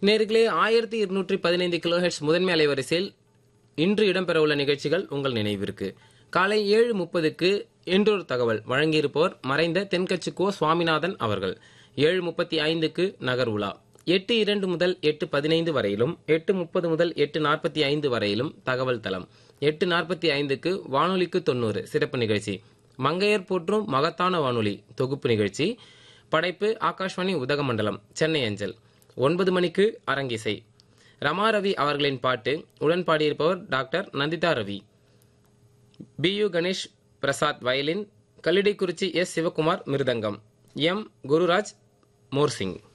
நேர்களே ஆயிரத்தி இருநூற்றி பதினைந்து கிலோஹெட்ஸ் முதன்மை அலைவரிசையில் இன்று இடம்பெறவுள்ள நிகழ்ச்சிகள் உங்கள் நினைவிற்கு காலை ஏழு முப்பதுக்கு என்றொரு தகவல் வழங்கியிருப்போர் மறைந்த தென்கட்சி கோ சுவாமிநாதன் அவர்கள் ஏழு முப்பத்தி ஐந்துக்கு நகர் உலா எட்டு இரண்டு முதல் எட்டு பதினைந்து வரையிலும் எட்டு முப்பது முதல் எட்டு நாற்பத்தி ஐந்து வரையிலும் தகவல் தளம் எட்டு நாற்பத்தி ஐந்துக்கு வானொலிக்கு தொண்ணூறு சிறப்பு நிகழ்ச்சி மங்கையர் போற்றும் மகத்தான வானொலி தொகுப்பு நிகழ்ச்சி படைப்பு ஆகாஷ்வாணி உதகமண்டலம் சென்னை அஞ்சல் ஒன்பது மணிக்கு அரங்கிசை ரமா ரவி அவர்களின் பாட்டு உடன் பாடியிருப்பவர் doctor Nandita Ravi B U Ganesh Prasad violin Kallidaikurichi S Sivakumar mridangam M Gururaj morsing